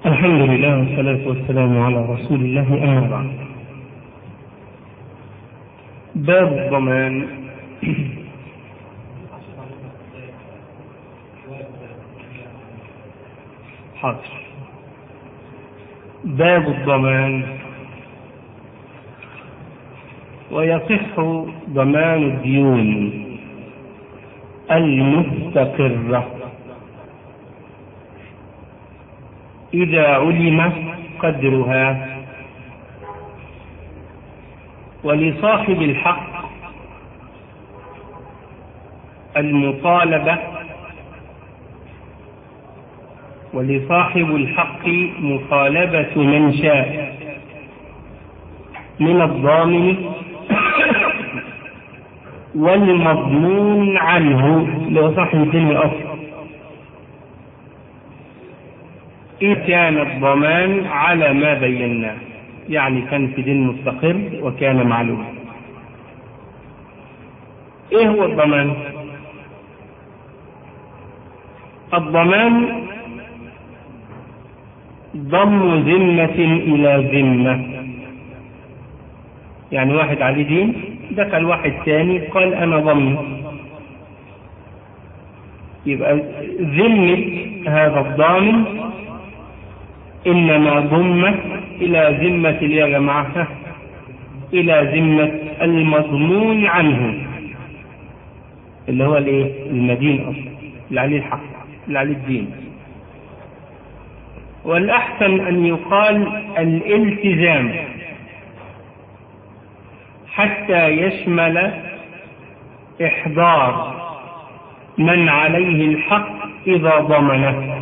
الحمد لله والصلاة والسلام على رسول الله أما بعد باب الضمان حاضر باب الضمان ويصح ضمان الديون المستقرة إذا علم قدرها ولصاحب الحق المطالبة ولصاحب الحق مطالبة من شاء من الضامن والمضمون عنه لو صاحب الدين الأصل إذ كان الضمان على ما بيناه يعني كان في دين مستقر وكان معلوم ايه هو الضمان الضمان ضم ذمة إلى ذمة يعني واحد عليه دين دخل واحد ثاني قال أنا ضمن يبقى ذمة هذا الضامن إنما ضمت إلى ذمة يا جماعة إلى ذمة المضمون عنه اللي هو الايه؟ المدين أصلا اللي عليه الحق اللي عليه الدين والأحسن أن يقال الالتزام حتى يشمل إحضار من عليه الحق إذا ضمنه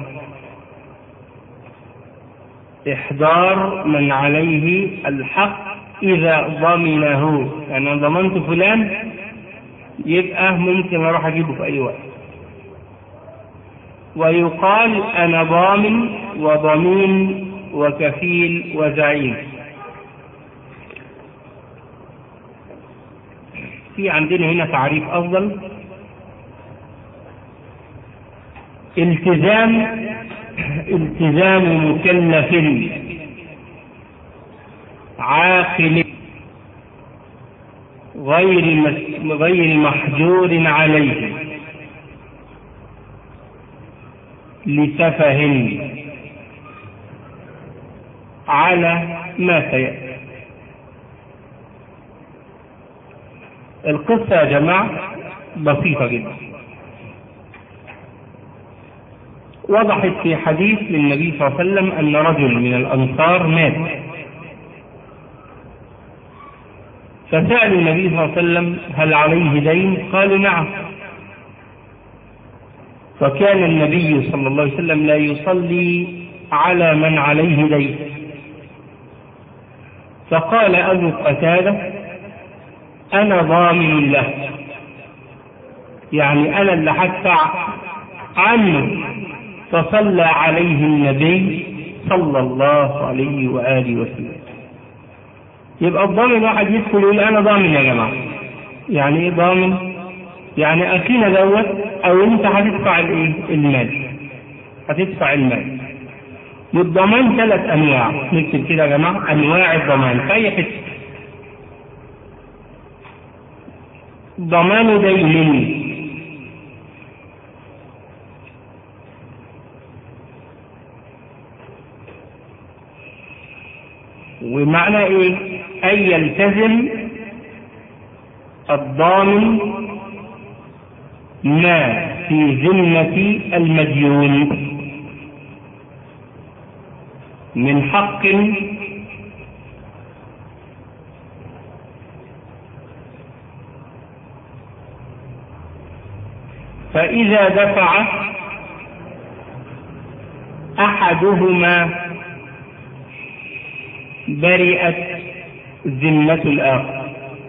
إحضار من عليه الحق إذا ضمنه يعني أنا ضمنت فلان يبقى ممكن أروح أجيبه في أي وقت ويقال أنا ضامن وضمين وكفيل وزعيم في عندنا هنا تعريف أفضل التزام التزام مكلف عاقل غير غير محجور عليه لسفه على ما سيأتي القصة يا جماعة بسيطة جدا وضحت في حديث للنبي صلى الله عليه وسلم أن رجل من الأنصار مات فسألوا النبي صلى الله عليه وسلم هل عليه دين قالوا نعم فكان النبي صلى الله عليه وسلم لا يصلي على من عليه دين فقال أبو قتادة أنا ضامن له يعني أنا اللي هدفع عنه فصلى عليه النبي صلى الله عليه وآله وسلم يبقى الضامن واحد يدخل يقول أنا ضامن يا جماعة يعني إيه ضامن؟ يعني أخينا دوت أو أنت هتدفع الإيه؟ المال هتدفع المال والضمان ثلاث أنواع نكتب كده يا جماعة أنواع الضمان في أي حتة ضمان دين ومعنى ايه ان يلتزم الضامن ما في ذمة المديون من حق فإذا دفع أحدهما برئت ذمة الآخر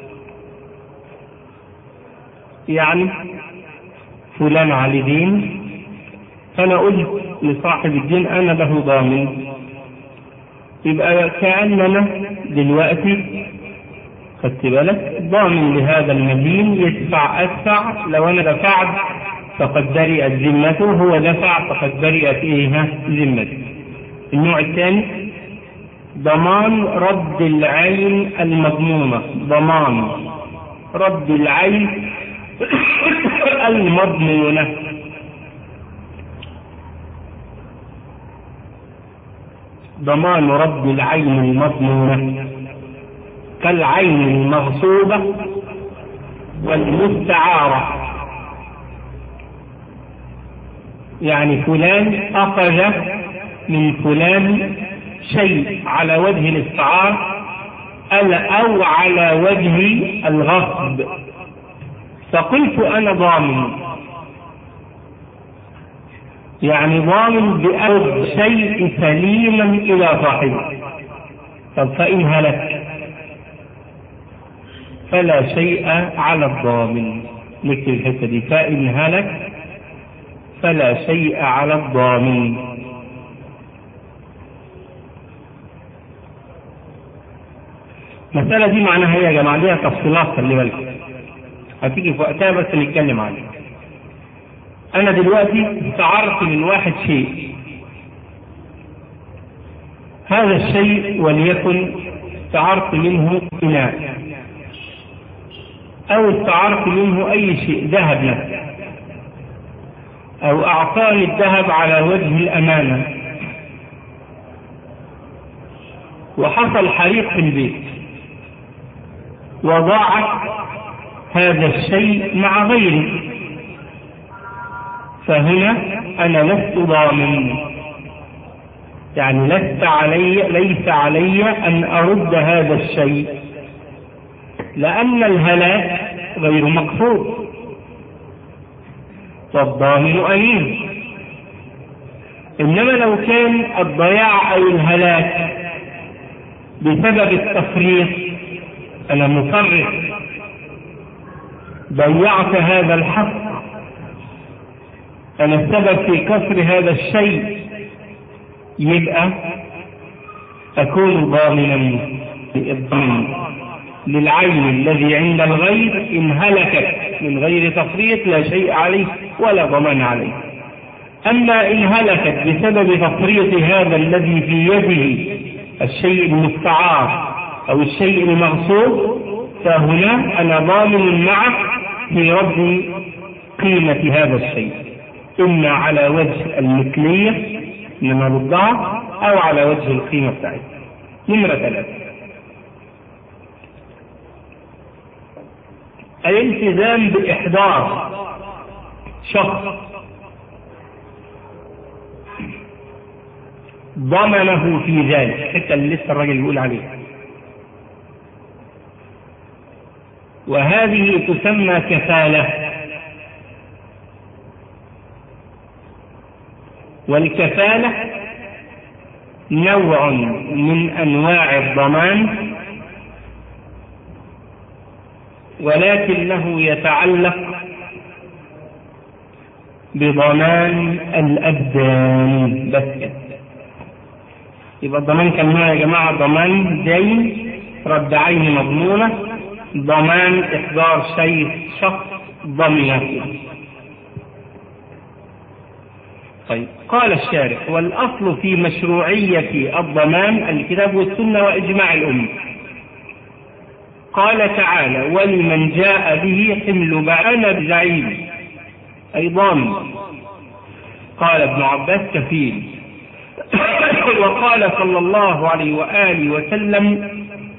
يعني فلان على دين فأنا قلت لصاحب الدين أنا له ضامن يبقى كأننا دلوقتي خدت بالك ضامن لهذا المدين يدفع أدفع لو أنا دفعت فقد برئت ذمته هو دفع فقد برئت إيه ذمته النوع الثاني ضمان رد العين المضمونة ضمان رد العين المضمونة ضمان رد العين المضمونة كالعين المغصوبة والمستعارة يعني فلان أخذ من فلان شيء على وجه الاستعار أو على وجه الغصب فقلت أنا ضامن يعني ضامن بأخذ شيء سليما إلى صاحبه طب فإن هلك فلا شيء على الضامن نكتب الحتة دي فإن هلك فلا شيء على الضامن المسألة دي معناها ايه يا جماعة ليها تفصيلات خلي بالكم هتيجي في وقتها بس نتكلم عنها أنا دلوقتي استعرت من واحد شيء هذا الشيء وليكن استعرت منه إناء أو استعرت منه أي شيء ذهب له أو أعطاني الذهب على وجه الأمانة وحصل حريق في البيت وضاعت هذا الشيء مع غيره فهنا أنا لست ضامن يعني لست علي ليس علي أن أرد هذا الشيء لأن الهلاك غير مقصود والضامن أمين إنما لو كان الضياع أو الهلاك بسبب التفريط أنا مفرط ضيعت هذا الحق أنا السبب في كسر هذا الشيء يبقى أكون ضامنا بإضمان للعين الذي عند الغير إن هلكت من غير تفريط لا شيء عليه ولا ضمان عليه أما إن هلكت بسبب تفريط هذا الذي في يده الشيء المستعار أو الشيء المغصوب فهنا أنا ضامن معه في رد قيمة هذا الشيء إما على وجه المثلية إنما ردها أو على وجه القيمة بتاعتها نمرة ثلاثة الالتزام بإحضار شخص ضمنه في ذلك حتى اللي لسه الراجل بيقول عليها وهذه تسمى كفالة والكفالة نوع من أنواع الضمان ولكنه يتعلق بضمان الأبدان بس يبقى الضمان كان يا جماعة ضمان دين رد عين مضمونة ضمان إحضار شيء شخص ضمنه طيب قال الشارح والأصل في مشروعية الضمان الكتاب والسنة وإجماع الأمة قال تعالى ولمن جاء به حمل بعنا بزعيم أي ضامن قال ابن عباس كفيل وقال صلى الله عليه وآله وسلم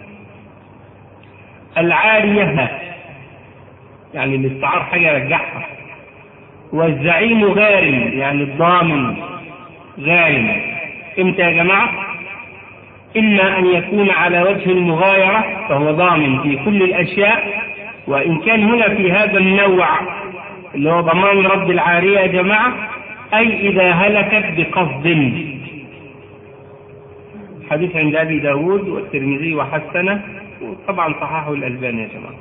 العارية يعني اللي استعار حاجة رجعها والزعيم غارم يعني الضامن غارم امتى يا جماعة إما أن يكون على وجه المغايرة فهو ضامن في كل الأشياء وإن كان هنا في هذا النوع اللي هو ضمان رد العارية يا جماعة أي إذا هلكت بقصد حديث عند أبي داود والترمذي وحسنه وطبعا صححه الألباني يا جماعة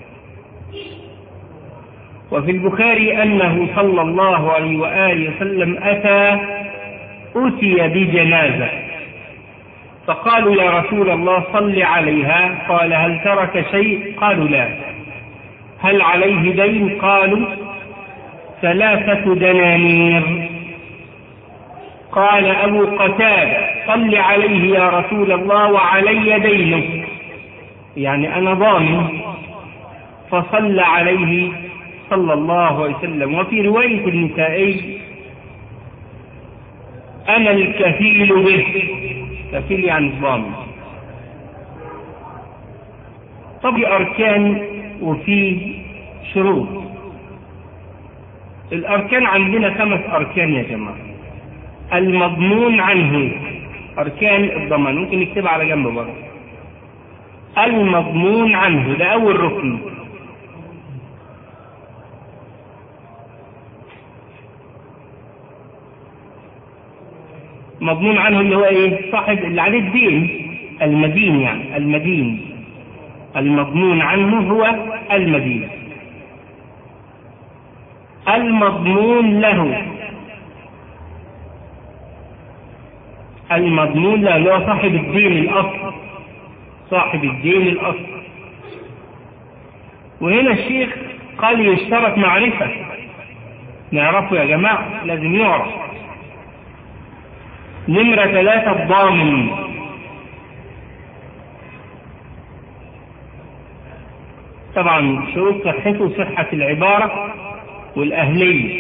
وفي البخاري أنه صلى الله عليه وآله وسلم أتى أتي بجنازة فقالوا يا رسول الله صل عليها قال هل ترك شيء قالوا لا هل عليه دين قالوا ثلاثة دنانير قال أبو قتادة صل عليه يا رسول الله وعلي دينك يعني أنا ضامن فصلى عليه صلى الله عليه وسلم وفي رواية النسائي أنا الكفيل به كفيل يعني الضامن طب أركان وفي شروط الأركان عندنا خمس أركان يا جماعة المضمون عنه أركان الضمان ممكن نكتبها على جنب برضه المضمون عنه ده أول ركن مضمون عنه اللي هو ايه صاحب اللي عليه الدين المدين يعني المدين المضمون عنه هو المدين المضمون له المضمون له اللي هو صاحب الدين الأصل صاحب الدين الأصل وهنا الشيخ قال يشترط معرفة نعرفه يا جماعة لازم يعرف نمرة ثلاثة الضامن طبعا شروط صحته صحة العبارة والأهلية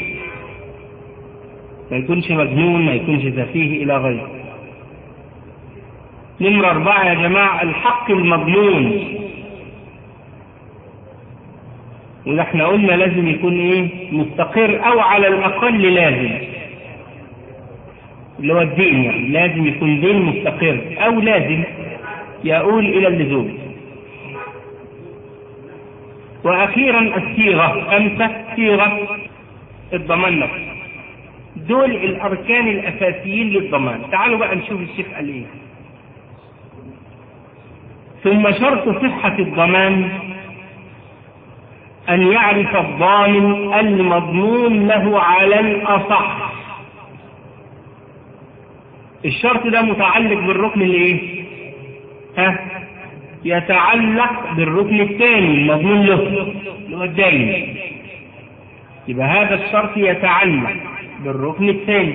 ما يكونش مجنون ما يكونش سفيه إلى غيره نمرة أربعة يا جماعة الحق المضمون وده احنا قلنا لازم يكون ايه مستقر او على الاقل لازم اللي هو الدين يعني لازم يكون دين مستقر او لازم يؤول الى اللزوم واخيرا الصيغه امتى صيغه الضمان نفسه دول الاركان الاساسيين للضمان تعالوا بقى نشوف الشيخ قال ايه ثم شرط صحه الضمان أن يعرف الضامن المضمون له على الأصح الشرط ده متعلق بالركن اللي ايه ها يتعلق بالركن الثاني المضمون له اللي هو الدين يبقى هذا الشرط يتعلق بالركن الثاني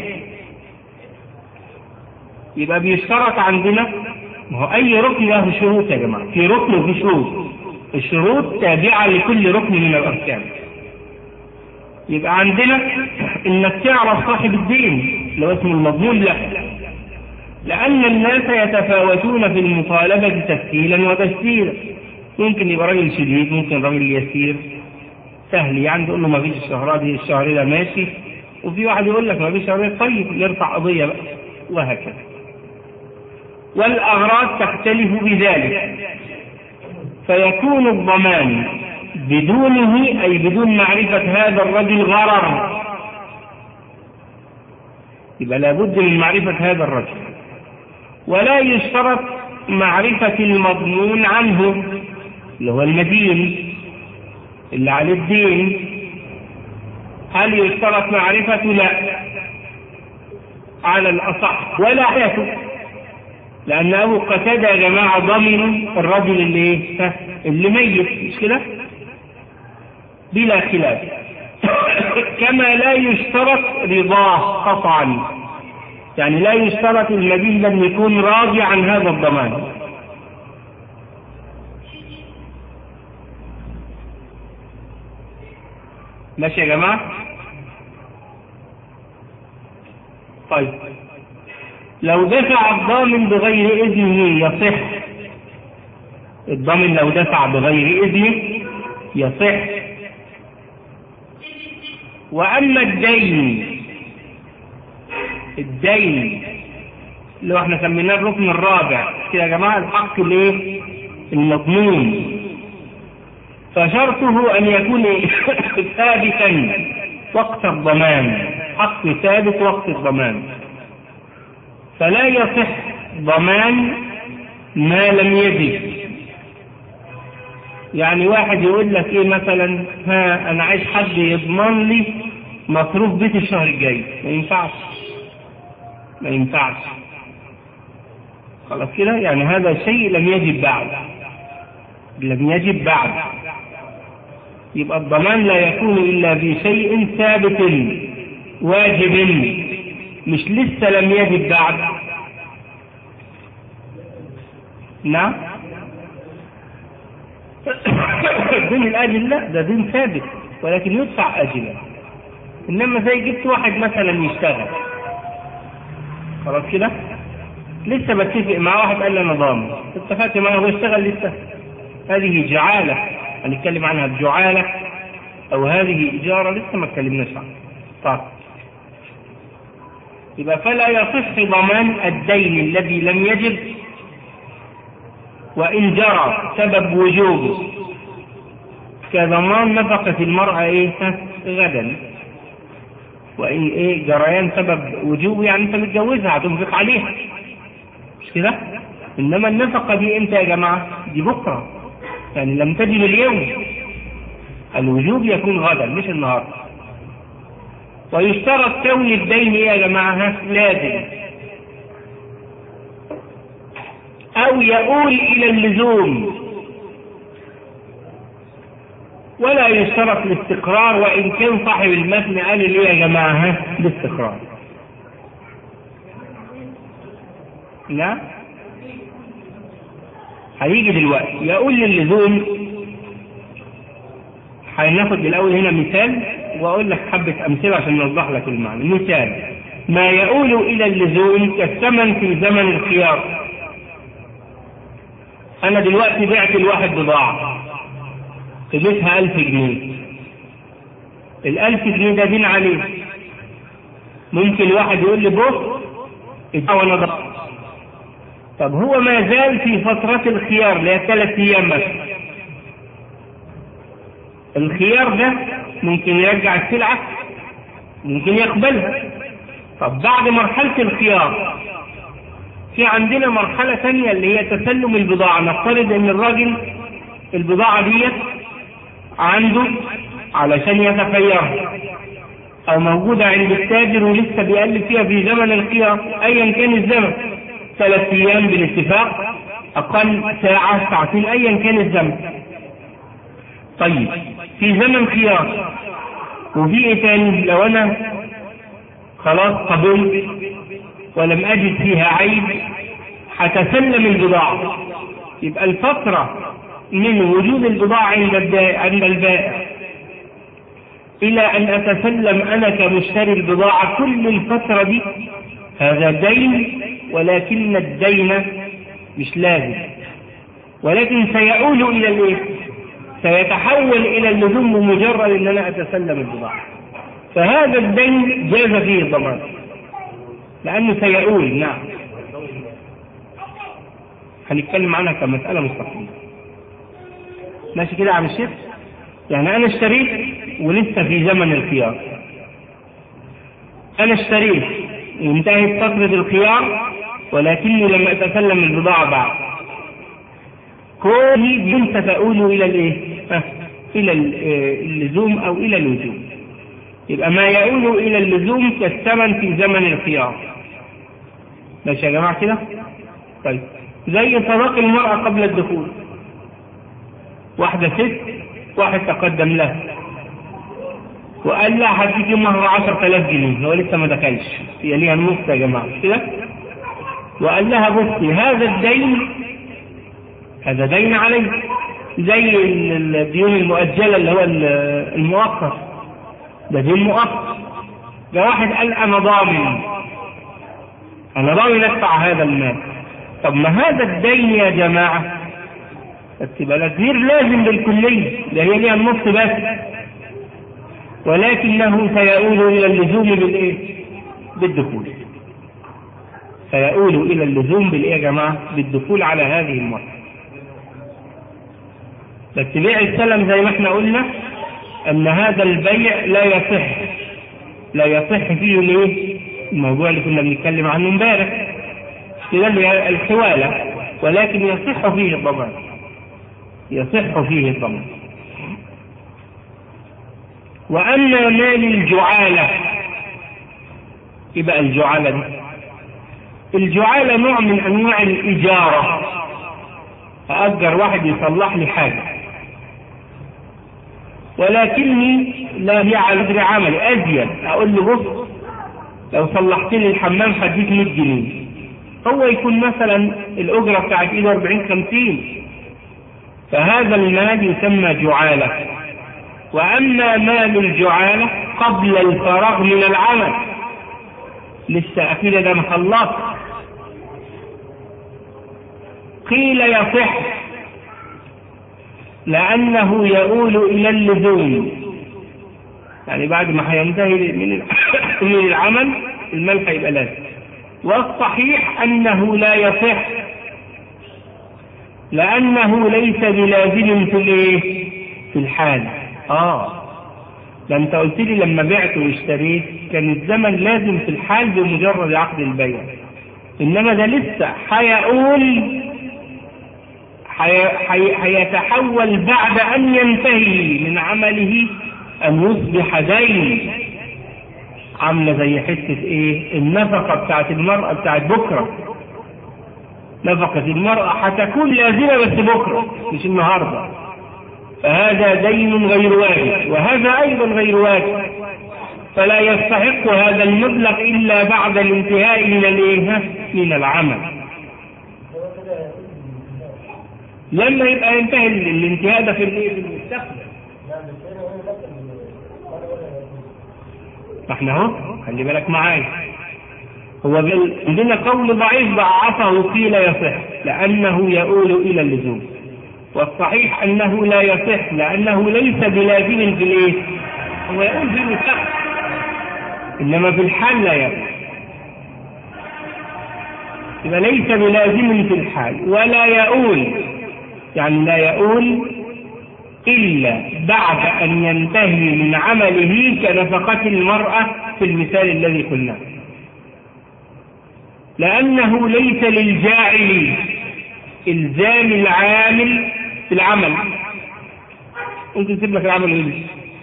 يبقى بيشترط عندنا ما هو اي ركن له شروط يا جماعه في ركن وفي شروط الشروط تابعة لكل ركن من الأركان يبقى عندنا انك تعرف صاحب الدين لو اسم المضمون لا لأن الناس يتفاوتون في المطالبة تسهيلا وتسهيلا ممكن يبقى راجل شديد ممكن راجل يسير سهل يعني تقول له ما فيش الشهر دي الشهر ده ماشي وفي واحد يقول لك ما فيش شهر طيب نرفع قضية بقى وهكذا والأغراض تختلف بذلك فيكون الضمان بدونه أي بدون معرفة هذا الرجل غرر يبقى لابد من معرفة هذا الرجل ولا يشترط معرفة المضمون عنه اللي هو المدين اللي عليه الدين هل يشترط معرفته لا على الأصح ولا حياته لأن أبو قتادة يا جماعة ضمن الرجل اللي إيه؟ اللي ميت مش كده؟ بلا خلاف كما لا يشترط رضاه قطعا يعني لا يشترط المدين أن يكون راضي عن هذا الضمان ماشي يا جماعة طيب لو دفع الضامن بغير إذنه يصح الضامن لو دفع بغير إذنه يصح وأما الدين الدين اللي احنا سميناه الركن الرابع كده يا جماعة الحق الايه المضمون فشرطه أن يكون ثابتا وقت الضمان حق ثابت وقت الضمان فلا يصح ضمان ما لم يجب يعني واحد يقول لك ايه مثلا ها انا عايز حد يضمن لي مصروف بيت الشهر الجاي ما ينفعش ما ينفعش خلاص كده يعني هذا شيء لم يجب بعد لم يجب بعد يبقى الضمان لا يكون الا بشيء ثابت واجب مش لسه لم يجب بعد نعم دين الأجل لا ده دين ثابت ولكن يدفع أجلا إنما زي جبت واحد مثلا يشتغل خلاص كده لسه بتفق مع واحد قال لي أنا ضامن اتفقت معاه هو يشتغل لسه هذه جعالة هنتكلم عنها الجعالة أو هذه إجارة لسه ما اتكلمناش عنها طيب يبقى فلا يصح ضمان الدين الذي لم يجب وإن جرى سبب وجوبه كضمان نفقة المرأة إيه غدا وإن إيه جريان سبب وجوبه يعني أنت متجوزها هتنفق عليها مش كده؟ إنما النفقة دي إمتى يا جماعة؟ دي بكرة يعني لم تجب اليوم الوجوب يكون غدا مش النهارده ويشترط كون الدين إيه يا جماعة لازم أو يؤول إلى اللزوم ولا يشترط الاستقرار وإن كان صاحب المتن قال لي يا جماعة باستقرار لا هيجي دلوقتي يقول للزوم هناخد الأول هنا مثال وأقول لك حبة أمثلة عشان نوضح لك المعنى مثال ما يؤول إلى اللزوم كالثمن في زمن الخيار أنا دلوقتي بعت الواحد بضاعة قيمتها ألف جنيه الألف جنيه ده دين عليه ممكن واحد يقول لي بص وانا ضغط طب هو ما زال في فترة الخيار اللي هي ثلاث أيام مثلا الخيار ده ممكن يرجع السلعة ممكن يقبلها طب بعد مرحلة الخيار في عندنا مرحلة ثانية اللي هي تسلم البضاعة نفترض ان الراجل البضاعة ديت عنده علشان يتخيرها او موجودة عند التاجر ولسه بيقلب فيها في زمن الخيار ايا كان الزمن ثلاث ايام بالاتفاق اقل ساعة ساعتين ايا كان الزمن طيب في زمن خيار وفي ايه تاني لو انا خلاص قبلت ولم اجد فيها عيب هتسلم البضاعة يبقى الفترة من وجود البضاعة عند عند البائع إلى أن أتسلم أنا كمشتري البضاعة كل الفترة دي هذا دين ولكن الدين مش لازم ولكن سيؤول إلى الإيه؟ سيتحول إلى اللزوم بمجرد أن أنا أتسلم البضاعة فهذا الدين جاز فيه الضمان لأنه سيؤول نعم هنتكلم عنها كمسألة مستقلة ماشي كده يا عم الشيخ يعني أنا اشتريت ولسه في زمن الخيار أنا اشتريت وانتهت فترة الخيار ولكني لم أتسلم البضاعة بعد كل دي تؤول إلى الإيه؟ إلى اللزوم أو إلى الوجوب يبقى ما يؤول إلى اللزوم كالثمن في زمن الخيار ماشي يا جماعة كده؟ طيب زي صداق المرأة قبل الدخول واحدة ست واحد تقدم لها وقال لها هديكي مهر 10000 جنيه هو لسه ما دخلش هي ليها النص يا جماعة كده وقال لها بصي هذا الدين هذا دين عليك زي الديون المؤجلة اللي هو المؤخر ده دين مؤخر ده واحد قال أنا ضامن أنا ضامن أدفع هذا المال طب ما هذا الدين يا جماعة تبقى الأجير لازم بالكلية ده هي ليها النص بس ولكنه سيؤول إلى اللزوم بالإيه؟ بالدخول سيؤول إلى اللزوم بالإيه يا جماعة؟ بالدخول على هذه المرة بس بيع السلم زي ما احنا قلنا أن هذا البيع لا يصح لا يصح فيه الايه؟ الموضوع اللي كنا بنتكلم عنه امبارح كده الحوالة ولكن يصح فيه الضمان يصح فيه الضمان وأما مال الجعالة يبقى الجعالة دي الجعالة نوع من أنواع الإجارة أأجر واحد يصلح لي حاجة ولكني لا هي على قدر عملي أزيد أقول له بص لو صلحت لي الحمام هديك 100 جنيه هو يكون مثلا الأجرة بتاعت إيده 40 50 فهذا المال يسمى جعالة وأما مال الجعالة قبل الفراغ من العمل لسه أكيد ده مخلص قيل يصح لأنه يؤول إلى اللزوم يعني بعد ما هينتهي من من العمل المال هيبقى لازم والصحيح أنه لا يصح لأنه ليس بلازم في الإيه؟ في الحال آه ده أنت قلت لي لما بعت واشتريت كان الزمن لازم في الحال بمجرد عقد البيع إنما ده لسه هيقول هيتحول بعد أن ينتهي من عمله أن يصبح دين عاملة زي حتة إيه النفقة بتاعت المرأة بتاعت بكرة نفقة المرأة هتكون لازمة بس بكرة مش النهاردة فهذا دين غير واجب وهذا أيضا غير واجب فلا يستحق هذا المبلغ إلا بعد الانتهاء من الإيه من العمل لما يبقى ينتهي الانتهاء ده في المستقبل احنا اهو خلي بالك معايا هو عندنا قول ضعيف ضعفه قيل يصح لأنه يؤول إلى اللزوم والصحيح أنه لا يصح لأنه ليس بلازم في الإيه؟ هو يقول في المستقبل إنما في الحال لا يصح يبقى ليس بلازم في الحال ولا يؤول يعني لا يؤول إلا بعد أن ينتهي من عمله كنفقة المرأة في المثال الذي قلناه لأنه ليس للجاعل إلزام العامل في العمل ممكن تسيب لك العمل ويجي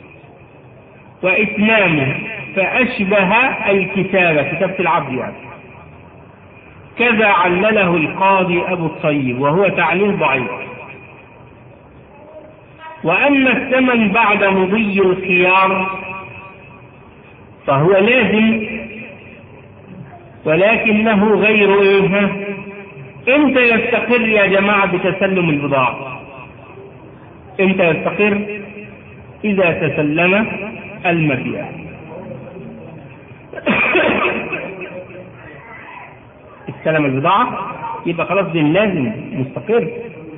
وإتمامه فأشبه الكتابة كتابة العبد يعني كذا علله القاضي أبو الطيب وهو تعليل ضعيف وأما الثمن بعد مضي الخيار فهو لازم ولكنه غير ايه امتى يستقر يا جماعة بتسلم البضاعة امتى يستقر اذا تسلم المبيع استلم البضاعة يبقى خلاص دي لازم مستقر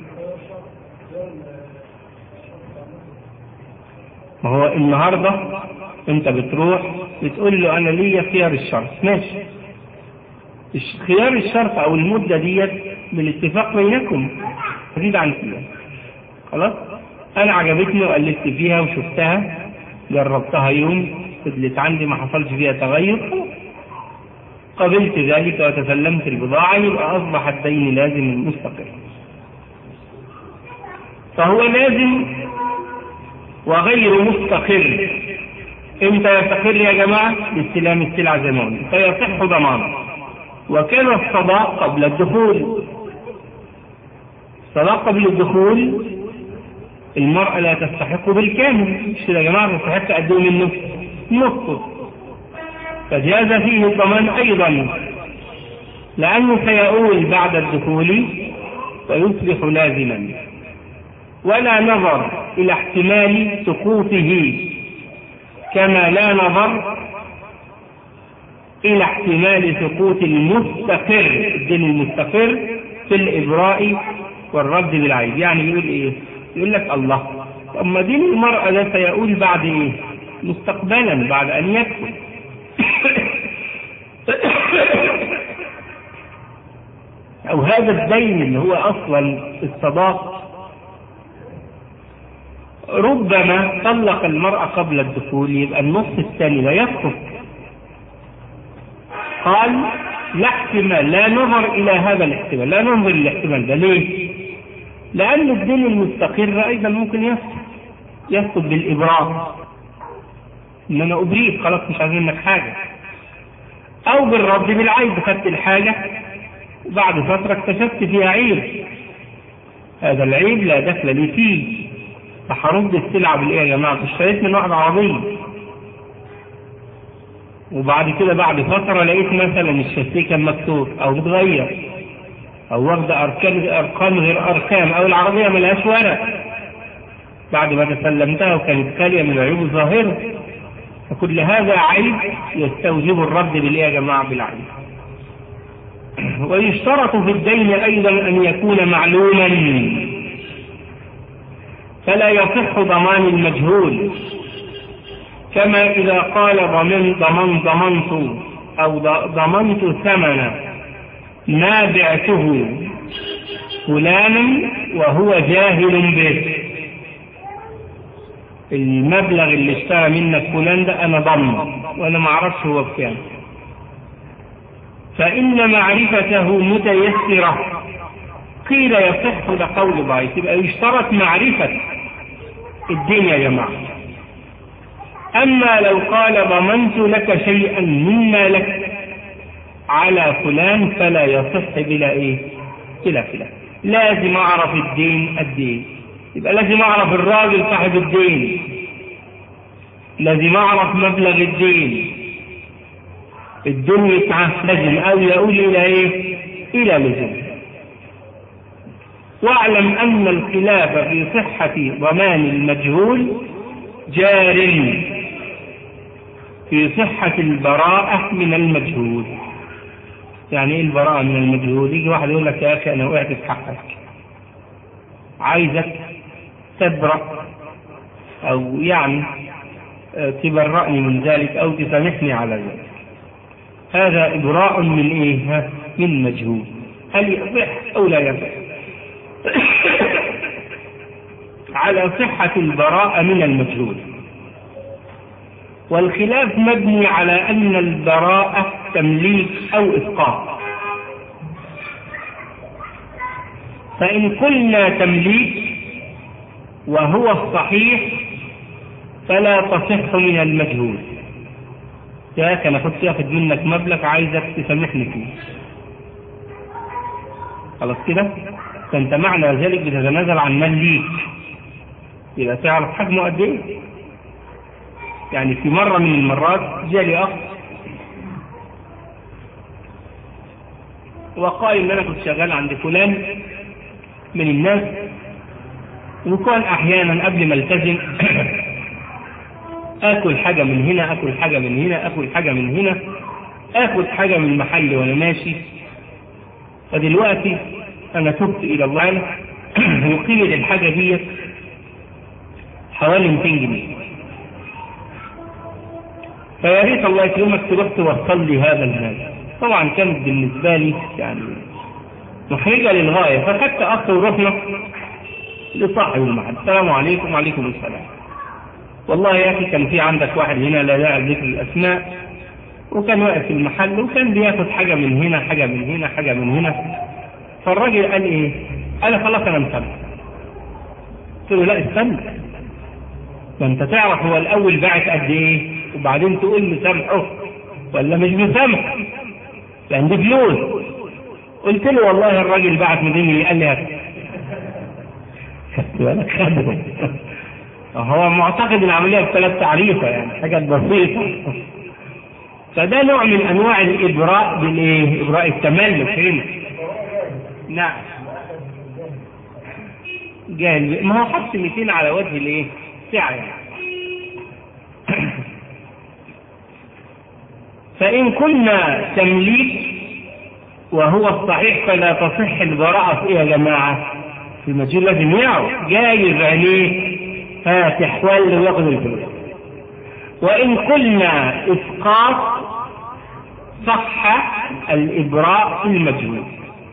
ما هو النهاردة انت بتروح بتقول له انا ليا خيار الشرط ماشي خيار الشرط او المدة ديت بالاتفاق بينكم تزيد عن كده خلاص انا عجبتني وقلبت فيها وشفتها جربتها يوم فضلت عندي ما حصلش فيها تغير قبلت ذلك وتسلمت البضاعة يبقى أصبح الدين لازم مستقر فهو لازم وغير مستقر امتى يستقر يا جماعة باستلام السلعة زي ما قلنا فيصح ضمانه وكان الصداق قبل الدخول الصداق قبل الدخول المرأة لا تستحق بالكامل مش يا جماعة تستحق قد ايه منه نصه فجاز فيه الضمان أيضا لأنه سيؤول بعد الدخول ويصبح لازما ولا نظر إلى احتمال سقوطه كما لا نظر إلى احتمال سقوط المستقر الدين المستقر في الإبراء والرد بالعيب يعني يقول إيه يقول لك الله أما دين المرأة ده سيقول بعد إيه مستقبلا بعد أن يدخل أو هذا الدين اللي هو أصلا الصداق ربما طلق المرأة قبل الدخول يبقى النص الثاني لا يسقط قال لا احتمال لا نظر إلى هذا الاحتمال لا ننظر الاحتمال ده ليه؟ لأن الدين المستقر أيضا ممكن يسقط يسقط بالإبراء إن أنا أبريك خلاص مش عايزين منك حاجة أو بالرد بالعيب خدت الحاجة وبعد فترة اكتشفت فيها عيب هذا العيب لا دخل لي فيه فهرد السلعة بالإيه يا جماعة اشتريت من واحد عربية وبعد كده بعد فترة لقيت مثلا الشاسيه كان مكسور أو متغير أو واخد أركان أرقام غير أرقام أو العربية ملهاش ورق بعد ما تسلمتها وكانت خالية من العيوب الظاهرة فكل هذا عيب يستوجب الرد بالإيه يا جماعة بالعيب ويشترط في الدين أيضا أن يكون معلوما فلا يصح ضمان المجهول كما إذا قال ضمن ضمن ضمنت أو ضمنت ثمن ما بعته فلانا وهو جاهل به المبلغ اللي اشترى منك فلان ده انا ضمن وانا ما اعرفش هو بكام فان معرفته متيسره قيل يصح لقول ضعيف يبقى يشترط معرفه الدين يا جماعه اما لو قال ضمنت لك شيئا مما لك على فلان فلا يصح بلا ايه بلا خلاف لازم اعرف الدين قد ايه يبقى لازم اعرف الراجل صاحب الدين لازم اعرف مبلغ الدين الدين يتعه لازم او يقول الى ايه الى لزم واعلم ان الخلاف في صحة ضمان المجهول جار في صحة البراءة من المجهول يعني ايه البراءة من المجهول يجي واحد يقول لك يا اخي انا وقعت في حقك عايزك تبرأ او يعني تبرأني من ذلك او تسامحني على ذلك هذا إبراء من إيه؟ من مجهول هل يصح أو لا يصح؟ على صحة البراءة من المجهول والخلاف مبني على أن البراءة تمليك أو إسقاط فإن قلنا تمليك وهو الصحيح فلا تصح من المجهول يا كان كنت ياخد منك مبلغ عايزك تسامحني فيه خلاص كده فانت معنى ذلك بتتنازل عن مال ليك يبقى تعرف حجمه قد ايه يعني في مرة من المرات جالي أخ وقال إن أنا كنت شغال عند فلان من الناس وكان أحيانا قبل ما التزم آكل حاجة من هنا آكل حاجة من هنا آكل حاجة من هنا آخد حاجة من المحل وأنا ماشي فدلوقتي أنا تبت إلى الله وقيمة الحاجة دي حوالي 200 جنيه فيا ريت الله يكرمك تروح توصل لي هذا المال طبعا كانت بالنسبة لي يعني محرجة للغاية فخدت أخ ورحنا لصاحب المحل السلام عليكم وعليكم السلام والله يا أخي كان في عندك واحد هنا لا داعي ذكر الأسماء وكان واقف في المحل وكان بياخد حاجة من هنا حاجة من هنا حاجة من هنا فالراجل قال إيه؟ قال خلاص أنا مسامح قلت له لا استنى ما أنت تعرف هو الأول باعت قد إيه وبعدين تقول مسامحه ولا مش مسامح لأن دي فلوس قلت له والله الراجل بعت 200 جنيه قال لي هات خدت بالك خده هو معتقد العملية بثلاث تعريفة يعني حاجات بسيطة فده نوع من أنواع الإبراء بالإيه؟ إبراء التملك هنا نعم جاهل ما هو حط 200 على وجه الإيه؟ سعة يعني فإن كنا تمليك وهو الصحيح فلا تصح البراءة في إيه يا جماعة؟ في المجهول لازم يعرف جايز عليه فاتح ولا وياخذ الفلوس وإن قلنا إسقاط صح الإبراء في المجهول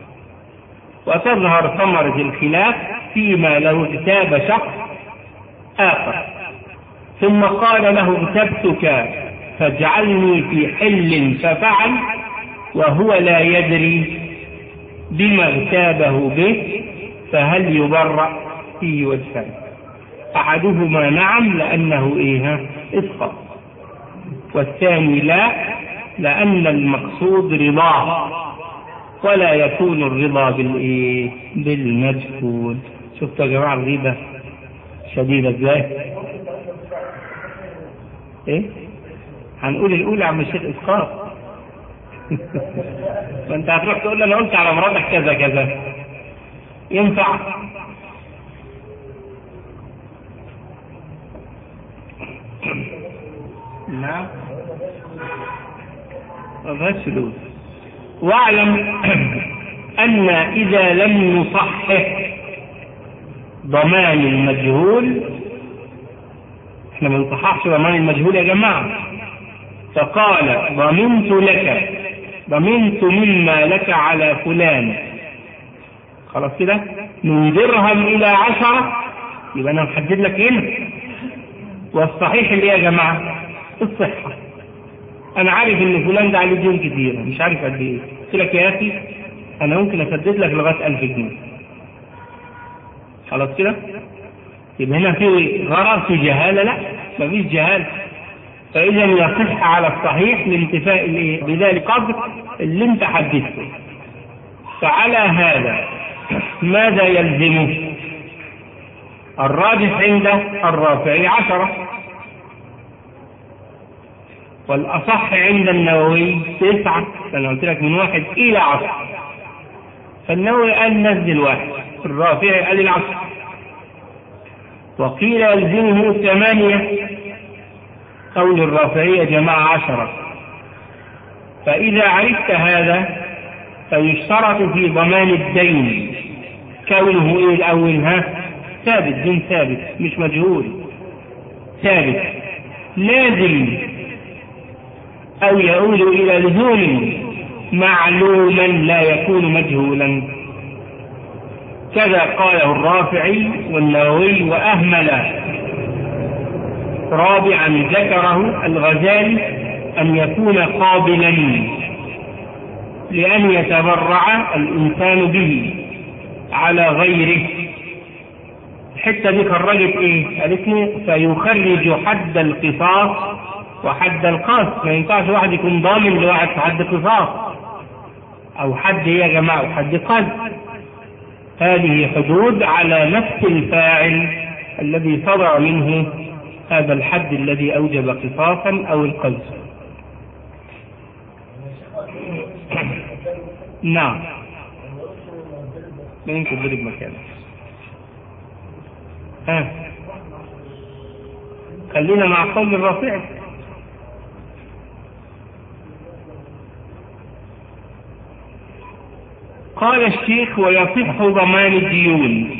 وتظهر ثمرة الخلاف فيما لو اغتاب شخص آخر ثم قال له اغتبتك فاجعلني في حل ففعل وهو لا يدري بما اغتابه به فهل يبرأ فيه وجهان أحدهما نعم لأنه إيه إسقط والثاني لا لأن المقصود رضاه ولا يكون الرضا بالإيه بالمجهول شفتوا يا جماعة الغيبة شديدة ازاي؟ ايه؟ هنقول الاولى عم الشيخ اسقاط فانت هتروح تقول له انا قلت على مراتك كذا كذا ينفع نعم ما فيهاش فلوس واعلم ان اذا لم نصحح ضمان المجهول احنا ما نصححش ضمان المجهول يا جماعه فقال ضمنت لك ضمنت مما لك على فلان خلاص كده من درهم الى عشرة يبقى انا محدد لك هنا والصحيح اللي يا جماعة الصحة انا عارف ان فلان ده عليه ديون كتير مش عارف قد ايه قلت لك يا اخي انا ممكن اسدد لك لغاية 1000 جنيه خلاص كده يبقى هنا في غرض في جهالة لا مفيش جهالة فإذا يصح على الصحيح لانتفاء الإيه؟ بذلك قدر اللي أنت حددته. فعلى هذا ماذا يلزمه؟ الراجح عند الرافعي عشرة والأصح عند النووي تسعة أنا قلت لك من واحد إلى عشرة فالنووي قال نزل واحد الرافعي قال العشرة وقيل يلزمه ثمانية قول الرافعية جماعة عشرة فإذا عرفت هذا فيشترط في ضمان الدين كونه إيه الأول ها ثابت دين ثابت مش مجهول ثابت لازم أو يؤول إلى لزوم معلوما لا يكون مجهولا كذا قاله الرافعي والنووي وأهمل رابعا ذكره الغزالي أن يكون قابلا لأن يتبرع الإنسان به على غيره الحتة دي خرجت إيه؟ قالت لي فيخرج حد القصاص وحد القصد ما ينفعش واحد يكون ضامن لواحد في حد قصاص أو حد إيه يا جماعة وحد قصد هذه حدود على نفس الفاعل الذي صدر منه هذا الحد الذي أوجب قصاصا أو القذف نعم ما يمكن تضرب مكانك ها خلينا مع قول الرافع قال الشيخ ويصح ضمان الديون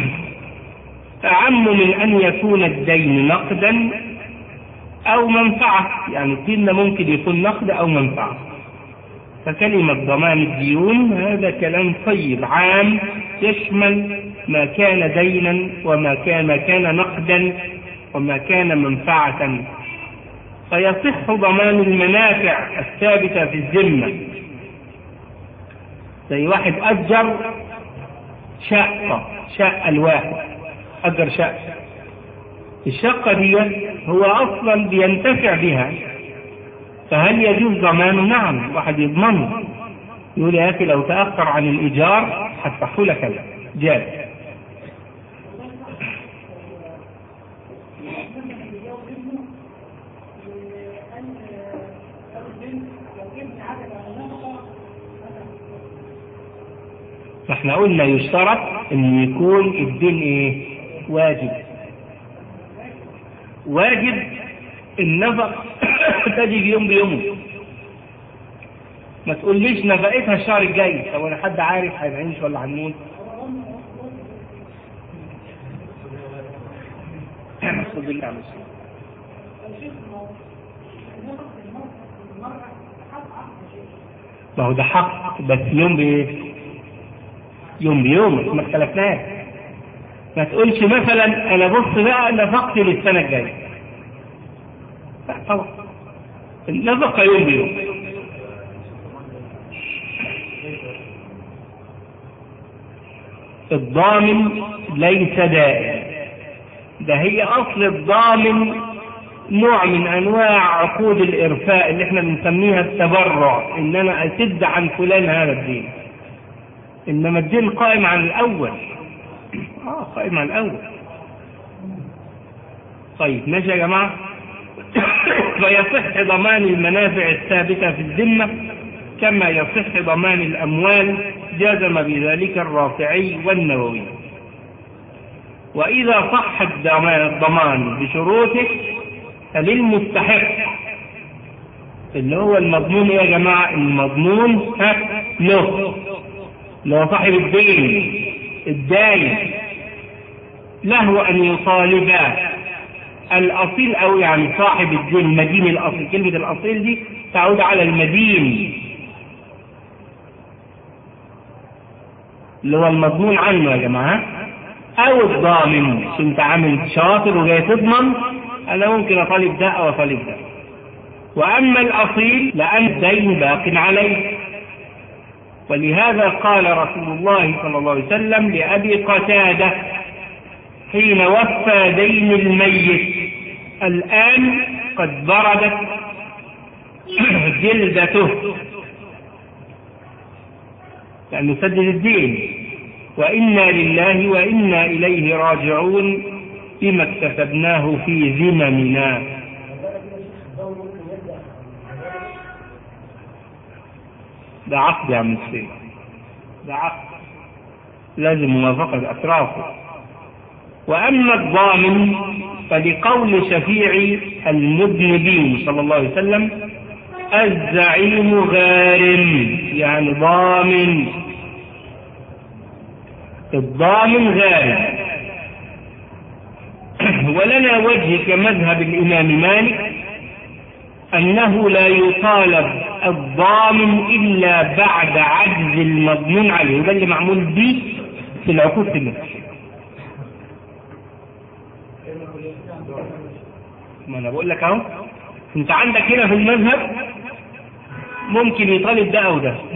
أعم من أن يكون الدين نقدا أو منفعة يعني الدين ممكن يكون نقد أو منفعة فكلمة ضمان الديون هذا كلام طيب عام يشمل ما كان دينا وما كان ما كان نقدا وما كان منفعة فيصح ضمان المنافع الثابتة في الذمة زي واحد أجر شقة شقة الواحد أجر شقة الشقة دي هو أصلا بينتفع بها فهل يجوز ضمانه؟ نعم واحد يضمنه يقول يا أخي لو تأخر عن الإيجار هدفعه لك كذا جاز فاحنا قلنا يشترط ان يكون الدين ايه واجب واجب النفق تجي يوم بيومه ما تقوليش نفقتها الشهر الجاي طب انا حد عارف هيعيش ولا هنموت خد بالله عم ما هو ده حق بس يوم بايه يوم بيوم ما اختلفناش ما تقولش مثلا انا بص بقى نفقتي للسنه الجايه لا طبعا النفقه يوم بيوم الضامن ليس دائم ده هي اصل الضامن نوع من انواع عقود الارفاء اللي احنا بنسميها التبرع ان انا اسد عن فلان هذا الدين انما الدين قائم عن الاول اه قائم عن الاول طيب ماشي يا جماعه فيصح ضمان المنافع الثابتة في الذمة كما يصح ضمان الأموال جزم بذلك الرافعي والنووي وإذا صح الضمان بشروطه فللمستحق اللي هو المضمون يا جماعة المضمون ها له اللي هو صاحب الدين الداين له أن يطالب الأصيل أو يعني صاحب الدين المدين الأصيل كلمة الأصيل دي تعود على المدين اللي هو المضمون عنه يا جماعة أو الضامن كنت عامل شاطر وجاي تضمن أنا ممكن أطالب ده أو أطالب ده وأما الأصيل لأن الدين باق عليه ولهذا قال رسول الله صلى الله عليه وسلم لأبي قتادة حين وفى دين الميت الآن قد بردت جلدته يعني يسدد الدين وإنا لله وإنا إليه راجعون بما اكتسبناه في ذممنا ده عقد يا عم السيد ده عقد لازم موافقة أطرافه وأما الضامن فلقول شفيع المذنبين صلى الله عليه وسلم الزعيم غارم يعني ضامن الضامن غارم ولنا وجه كمذهب الإمام مالك أنه لا يطالب الضامن إلا بعد عجز المضمون عليه وده اللي معمول به في العقود في مصر ما أنا بقول لك أهو أنت عندك هنا في المذهب ممكن يطالب ده أو ده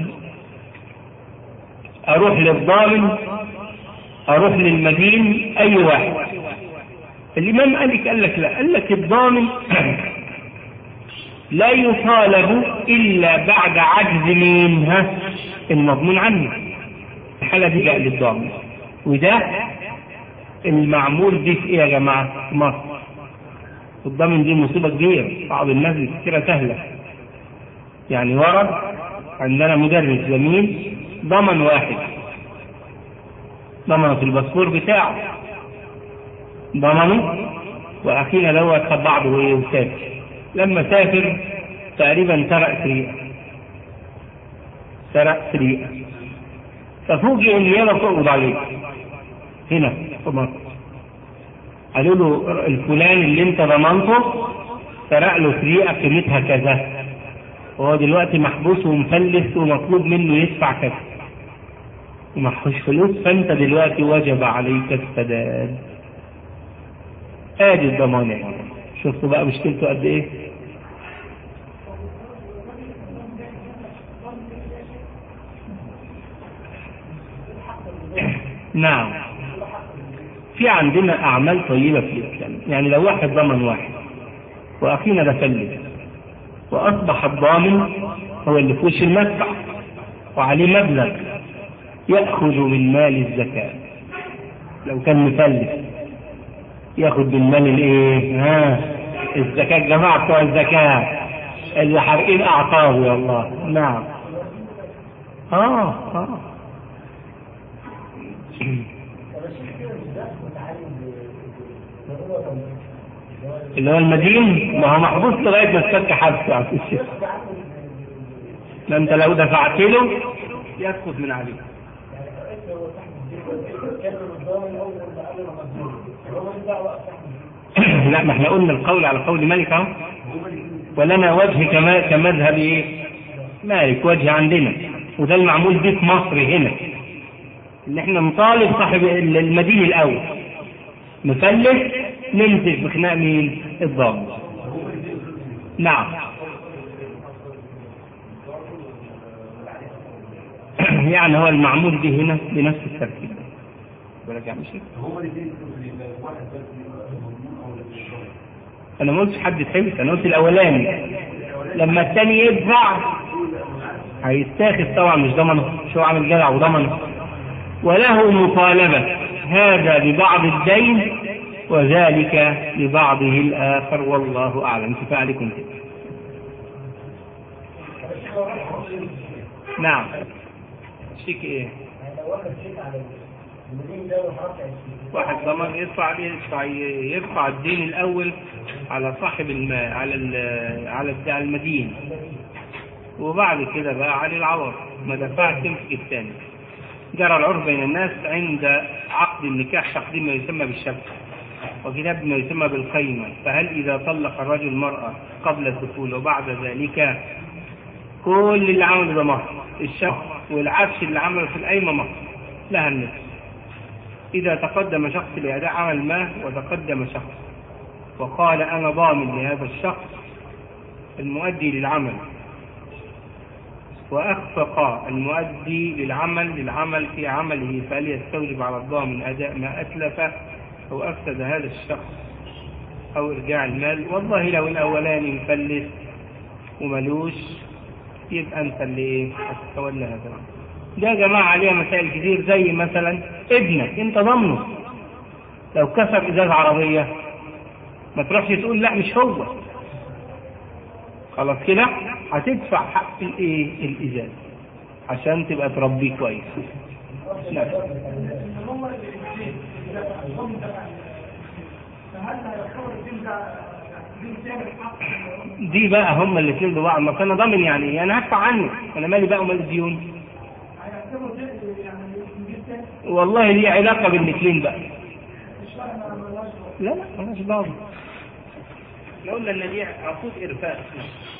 أروح للضامن أروح للمدين أي واحد الإمام مالك قال لك لا قال لك الضامن لا يطالب إلا بعد عجز مين ها المضمون عنه الحالة دي جاء للضامن وده المعمول به في ايه يا جماعة في مصر الضامن دي مصيبة كبيرة بعض الناس كتيرة سهلة يعني ورد عندنا مدرس زميل ضمن واحد ضمنه في الباسبور بتاعه ضمنه واخينا دوت خد بعضه وسافر لما سافر تقريبا سرق سريقة سرق سريقة ففوجئ ان يلا تقبض عليه هنا في مصر قالوا له الفلان اللي انت ضمنته سرق له سريقة قيمتها كذا وهو دلوقتي محبوس ومفلس ومطلوب منه يدفع كذا ومحوش فلوس فانت دلوقتي وجب عليك السداد ادي الضمان يعني شفتوا بقى مشكلته قد ايه نعم في عندنا اعمال طيبة في الاسلام يعني لو واحد ضمن واحد واخينا ده فلس واصبح الضامن هو اللي في وش المدفع وعليه مبلغ يأخذ من مال الزكاة لو كان مفلس ياخد من مال الايه ها الزكاة جماعة بتوع الزكاة اللي حارقين اعطاه يا الله نعم اه اه اللي هو المدين ما هو محبوس لغايه ما تفك حبسه يا الشيخ ما انت لو دفعت له يسقط من عليه لا ما احنا قلنا القول على قول مالك اهو ولنا وجه كما كمذهب ايه مالك وجه عندنا وده المعمول به في مصر هنا ان احنا نطالب صاحب المدين الاول مفلس نمسك بخناق مين الضابط نعم يعني هو المعمول به هنا بنفس الترتيب ورجع مشي انا ما قلتش حد تحبس انا قلت الاولاني لما الثاني يدفع هيتاخد طبعا مش ضمنه شو عامل جدع وضمنه وله مطالبة هذا ببعض الدين وذلك لبعضه الآخر والله أعلم كفاية عليكم كده نعم شيك ايه واحد ضمان يدفع يدفع يرفع الدين الاول على صاحب الماء على ال على بتاع المدين وبعد كده بقى عليه العوض ما دفعش تمسك الثاني جرى العرف بين الناس عند عقد النكاح تقديم ما يسمى بالشبكه وكتاب ما يسمى بالقيمه فهل اذا طلق الرجل المراه قبل الدخول وبعد ذلك كل اللي عمله ده مهر الشهر والعفش اللي عمله في القايمه مهر لها النصف إذا تقدم شخص لأداء عمل ما وتقدم شخص وقال أنا ضامن لهذا الشخص المؤدي للعمل وأخفق المؤدي للعمل للعمل في عمله فهل يستوجب على الضامن أداء ما أتلف أو أفسد هذا الشخص أو إرجاع المال والله لو الأولاني مفلس وملوش يبقى أنت اللي إيه هتتولى هذا الأمر ده يا جماعة عليها مسائل كتير زي مثلا ابنك انت ضامنه لو كسر ازاز عربية ما تروحش تقول لا مش هو خلاص كده هتدفع حق الايه الازاز عشان تبقى تربيه كويس لا. دي بقى هم اللي تلدوا بعض ما كان ضامن يعني ايه انا هدفع عنه انا مالي بقى ومال الديون والله ليه علاقة بالمثلين بقى لا لا مالهاش دعوة لو قلنا ان دي عقود ارفاق